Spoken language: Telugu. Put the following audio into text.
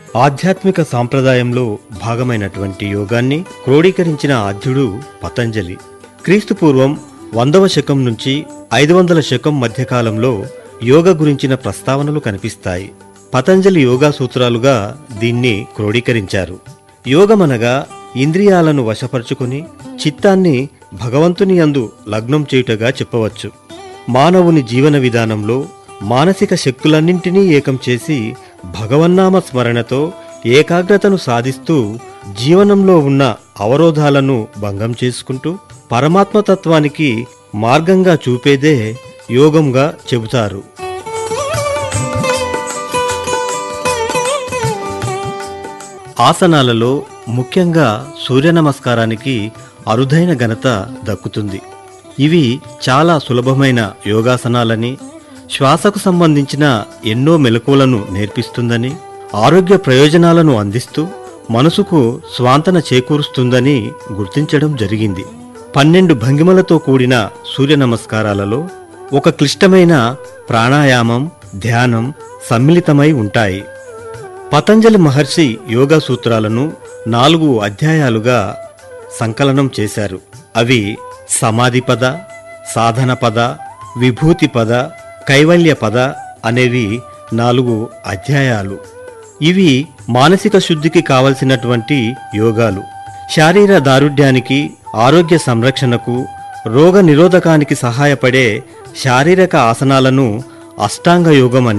ఆధ్యాత్మిక సాంప్రదాయంలో భాగమైనటువంటి యోగాన్ని క్రోడీకరించిన ఆద్యుడు పతంజలి క్రీస్తు పూర్వం వందవ శకం నుంచి ఐదు వందల శకం మధ్యకాలంలో యోగ గురించిన ప్రస్తావనలు కనిపిస్తాయి పతంజలి యోగా సూత్రాలుగా దీన్ని క్రోడీకరించారు యోగమనగా ఇంద్రియాలను వశపరుచుకుని చిత్తాన్ని భగవంతుని యందు లగ్నం చేయుటగా చెప్పవచ్చు మానవుని జీవన విధానంలో మానసిక శక్తులన్నింటినీ ఏకం చేసి భగవన్నామ స్మరణతో ఏకాగ్రతను సాధిస్తూ జీవనంలో ఉన్న అవరోధాలను భంగం చేసుకుంటూ పరమాత్మతత్వానికి మార్గంగా చూపేదే యోగంగా చెబుతారు ఆసనాలలో ముఖ్యంగా సూర్య నమస్కారానికి అరుదైన ఘనత దక్కుతుంది ఇవి చాలా సులభమైన యోగాసనాలని శ్వాసకు సంబంధించిన ఎన్నో మెలకువలను నేర్పిస్తుందని ఆరోగ్య ప్రయోజనాలను అందిస్తూ మనసుకు స్వాంతన చేకూరుస్తుందని గుర్తించడం జరిగింది పన్నెండు భంగిమలతో కూడిన సూర్య నమస్కారాలలో ఒక క్లిష్టమైన ప్రాణాయామం ధ్యానం సమ్మిళితమై ఉంటాయి పతంజలి మహర్షి యోగా సూత్రాలను నాలుగు అధ్యాయాలుగా సంకలనం చేశారు అవి సమాధి పద సాధన పద విభూతి పద కైవల్య పద అనేవి నాలుగు అధ్యాయాలు ఇవి మానసిక శుద్ధికి కావలసినటువంటి యోగాలు శారీర దారుఢ్యానికి ఆరోగ్య సంరక్షణకు రోగ నిరోధకానికి సహాయపడే శారీరక ఆసనాలను అష్టాంగ యోగం అని